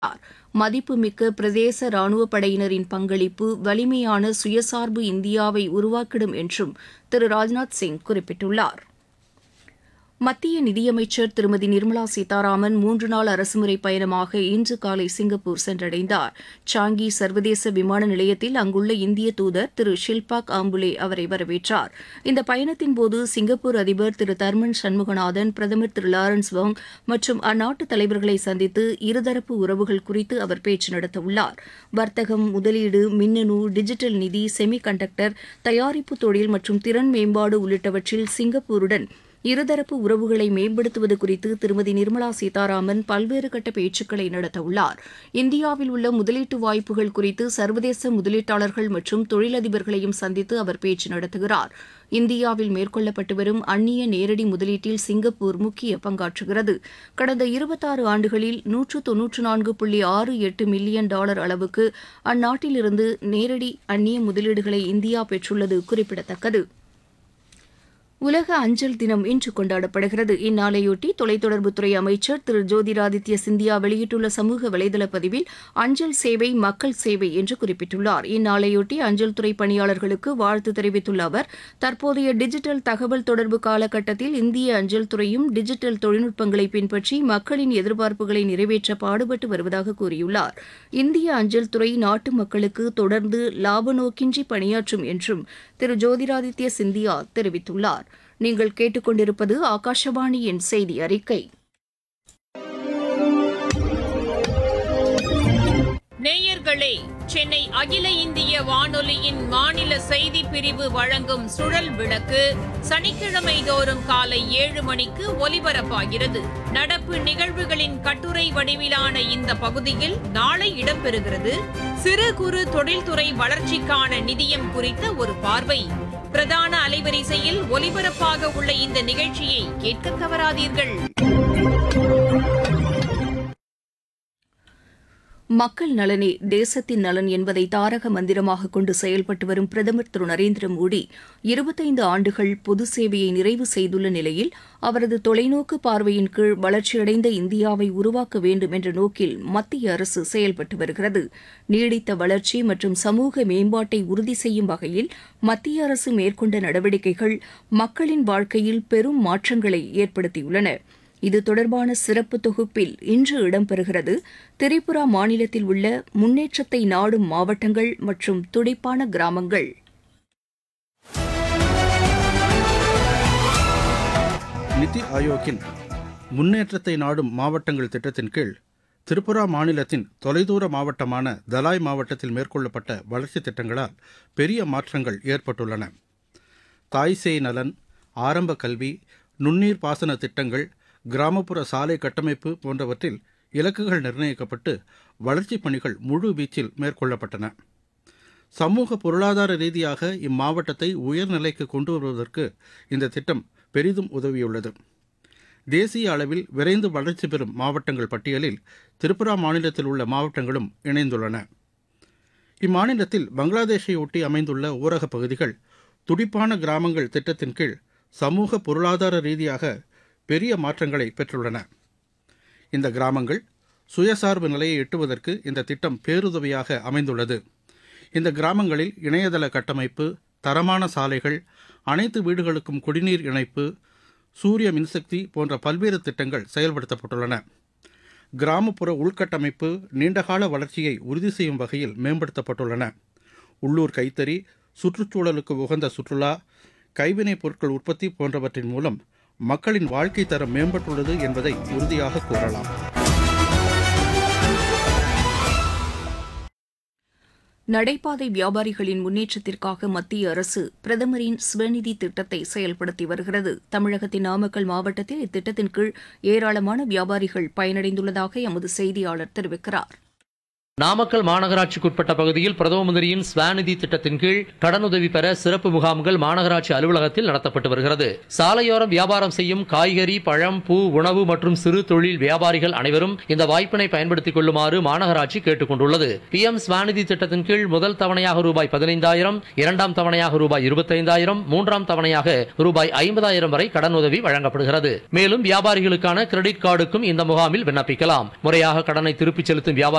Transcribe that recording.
மதிப்புமிக்க பிரதேச ராணுவப் படையினரின் பங்களிப்பு வலிமையான சுயசார்பு இந்தியாவை உருவாக்கிடும் என்றும் திரு ராஜ்நாத் சிங் குறிப்பிட்டுள்ளார் மத்திய நிதியமைச்சர் திருமதி நிர்மலா சீதாராமன் மூன்று நாள் அரசுமுறை பயணமாக இன்று காலை சிங்கப்பூர் சென்றடைந்தார் சாங்கி சர்வதேச விமான நிலையத்தில் அங்குள்ள இந்திய தூதர் திரு ஷில்பாக் ஆம்புலே அவரை வரவேற்றார் இந்த பயணத்தின்போது சிங்கப்பூர் அதிபர் திரு தர்மன் சண்முகநாதன் பிரதமர் திரு லாரன்ஸ் வாங் மற்றும் அந்நாட்டு தலைவர்களை சந்தித்து இருதரப்பு உறவுகள் குறித்து அவர் பேச்சு நடத்தவுள்ளார் வர்த்தகம் முதலீடு மின்னணு டிஜிட்டல் நிதி செமி கண்டக்டர் தயாரிப்பு தொழில் மற்றும் திறன் மேம்பாடு உள்ளிட்டவற்றில் சிங்கப்பூருடன் இருதரப்பு உறவுகளை மேம்படுத்துவது குறித்து திருமதி நிர்மலா சீதாராமன் பல்வேறு கட்ட பேச்சுக்களை நடத்தவுள்ளார் இந்தியாவில் உள்ள முதலீட்டு வாய்ப்புகள் குறித்து சர்வதேச முதலீட்டாளர்கள் மற்றும் தொழிலதிபர்களையும் சந்தித்து அவர் பேச்சு நடத்துகிறார் இந்தியாவில் மேற்கொள்ளப்பட்டு வரும் அந்நிய நேரடி முதலீட்டில் சிங்கப்பூர் முக்கிய பங்காற்றுகிறது கடந்த இருபத்தாறு ஆண்டுகளில் நூற்று தொன்னூற்று நான்கு புள்ளி ஆறு எட்டு மில்லியன் டாலர் அளவுக்கு அந்நாட்டிலிருந்து நேரடி அந்நிய முதலீடுகளை இந்தியா பெற்றுள்ளது குறிப்பிடத்தக்கது உலக அஞ்சல் தினம் இன்று கொண்டாடப்படுகிறது இந்நாளையொட்டி தொலைத்தொடர்புத்துறை அமைச்சர் திரு ஜோதிராதித்ய சிந்தியா வெளியிட்டுள்ள சமூக வலைதள பதிவில் அஞ்சல் சேவை மக்கள் சேவை என்று குறிப்பிட்டுள்ளார் இந்நாளையொட்டி அஞ்சல் துறை பணியாளர்களுக்கு வாழ்த்து தெரிவித்துள்ள அவர் தற்போதைய டிஜிட்டல் தகவல் தொடர்பு காலகட்டத்தில் இந்திய அஞ்சல் துறையும் டிஜிட்டல் தொழில்நுட்பங்களை பின்பற்றி மக்களின் எதிர்பார்ப்புகளை நிறைவேற்ற பாடுபட்டு வருவதாக கூறியுள்ளார் இந்திய அஞ்சல் துறை நாட்டு மக்களுக்கு தொடர்ந்து லாப நோக்கின்றி பணியாற்றும் என்றும் திரு ஜோதிராதித்ய சிந்தியா தெரிவித்துள்ளார் நீங்கள் கேட்டுக்கொண்டிருப்பது ஆகாஷவாணியின் செய்தி அறிக்கை நேயர்களே சென்னை அகில இந்திய வானொலியின் மாநில செய்தி பிரிவு வழங்கும் சுழல் விளக்கு சனிக்கிழமை தோறும் காலை ஏழு மணிக்கு ஒலிபரப்பாகிறது நடப்பு நிகழ்வுகளின் கட்டுரை வடிவிலான இந்த பகுதியில் நாளை இடம்பெறுகிறது சிறு குறு தொழில்துறை வளர்ச்சிக்கான நிதியம் குறித்த ஒரு பார்வை பிரதான அலைவரிசையில் ஒலிபரப்பாக உள்ள இந்த நிகழ்ச்சியை கேட்க தவறாதீர்கள் மக்கள் நலனே தேசத்தின் நலன் என்பதை தாரக மந்திரமாக கொண்டு செயல்பட்டு வரும் பிரதமர் திரு நரேந்திர மோடி இருபத்தைந்து ஆண்டுகள் பொது சேவையை நிறைவு செய்துள்ள நிலையில் அவரது தொலைநோக்கு பார்வையின் கீழ் வளர்ச்சியடைந்த இந்தியாவை உருவாக்க வேண்டும் என்ற நோக்கில் மத்திய அரசு செயல்பட்டு வருகிறது நீடித்த வளர்ச்சி மற்றும் சமூக மேம்பாட்டை உறுதி செய்யும் வகையில் மத்திய அரசு மேற்கொண்ட நடவடிக்கைகள் மக்களின் வாழ்க்கையில் பெரும் மாற்றங்களை ஏற்படுத்தியுள்ளன இது தொடர்பான சிறப்பு தொகுப்பில் இன்று இடம்பெறுகிறது திரிபுரா மாநிலத்தில் உள்ள முன்னேற்றத்தை நாடும் மாவட்டங்கள் மற்றும் துடிப்பான கிராமங்கள் நிதி ஆயோக்கின் முன்னேற்றத்தை நாடும் மாவட்டங்கள் திட்டத்தின் கீழ் திரிபுரா மாநிலத்தின் தொலைதூர மாவட்டமான தலாய் மாவட்டத்தில் மேற்கொள்ளப்பட்ட வளர்ச்சித் திட்டங்களால் பெரிய மாற்றங்கள் ஏற்பட்டுள்ளன தாய்சேய் நலன் ஆரம்ப கல்வி நுண்ணீர் பாசன திட்டங்கள் கிராமப்புற சாலை கட்டமைப்பு போன்றவற்றில் இலக்குகள் நிர்ணயிக்கப்பட்டு வளர்ச்சிப் பணிகள் முழு வீச்சில் மேற்கொள்ளப்பட்டன சமூக பொருளாதார ரீதியாக இம்மாவட்டத்தை உயர்நிலைக்கு கொண்டு வருவதற்கு இந்த திட்டம் பெரிதும் உதவியுள்ளது தேசிய அளவில் விரைந்து வளர்ச்சி பெறும் மாவட்டங்கள் பட்டியலில் திரிபுரா மாநிலத்தில் உள்ள மாவட்டங்களும் இணைந்துள்ளன இம்மாநிலத்தில் பங்களாதேஷை ஒட்டி அமைந்துள்ள ஊரகப் பகுதிகள் துடிப்பான கிராமங்கள் திட்டத்தின் கீழ் சமூக பொருளாதார ரீதியாக பெரிய மாற்றங்களை பெற்றுள்ளன இந்த கிராமங்கள் சுயசார்பு நிலையை எட்டுவதற்கு இந்த திட்டம் பேருதவியாக அமைந்துள்ளது இந்த கிராமங்களில் இணையதள கட்டமைப்பு தரமான சாலைகள் அனைத்து வீடுகளுக்கும் குடிநீர் இணைப்பு சூரிய மின்சக்தி போன்ற பல்வேறு திட்டங்கள் செயல்படுத்தப்பட்டுள்ளன கிராமப்புற உள்கட்டமைப்பு நீண்டகால வளர்ச்சியை உறுதி செய்யும் வகையில் மேம்படுத்தப்பட்டுள்ளன உள்ளூர் கைத்தறி சுற்றுச்சூழலுக்கு உகந்த சுற்றுலா கைவினைப் பொருட்கள் உற்பத்தி போன்றவற்றின் மூலம் மக்களின் வாழ்க்கை தரம் மேம்பட்டுள்ளது என்பதை உறுதியாக கூறலாம் நடைபாதை வியாபாரிகளின் முன்னேற்றத்திற்காக மத்திய அரசு பிரதமரின் ஸ்வநிதி திட்டத்தை செயல்படுத்தி வருகிறது தமிழகத்தின் நாமக்கல் மாவட்டத்தில் இத்திட்டத்தின் கீழ் ஏராளமான வியாபாரிகள் பயனடைந்துள்ளதாக எமது செய்தியாளர் தெரிவிக்கிறார் நாமக்கல் மாநகராட்சிக்குட்பட்ட பகுதியில் பிரதம மந்திரியின் ஸ்வாநிதி திட்டத்தின் கீழ் கடனுதவி பெற சிறப்பு முகாம்கள் மாநகராட்சி அலுவலகத்தில் நடத்தப்பட்டு வருகிறது சாலையோரம் வியாபாரம் செய்யும் காய்கறி பழம் பூ உணவு மற்றும் சிறு தொழில் வியாபாரிகள் அனைவரும் இந்த வாய்ப்பினை பயன்படுத்திக் கொள்ளுமாறு மாநகராட்சி கேட்டுக் கொண்டுள்ளது பி எம் ஸ்வாநிதி திட்டத்தின் கீழ் முதல் தவணையாக ரூபாய் பதினைந்தாயிரம் இரண்டாம் தவணையாக ரூபாய் இருபத்தைந்தாயிரம் மூன்றாம் தவணையாக ரூபாய் ஐம்பதாயிரம் வரை கடனுதவி வழங்கப்படுகிறது மேலும் வியாபாரிகளுக்கான கிரெடிட் கார்டுக்கும் இந்த முகாமில் விண்ணப்பிக்கலாம் முறையாக கடனை திருப்பிச் செலுத்தும் வியாபாரி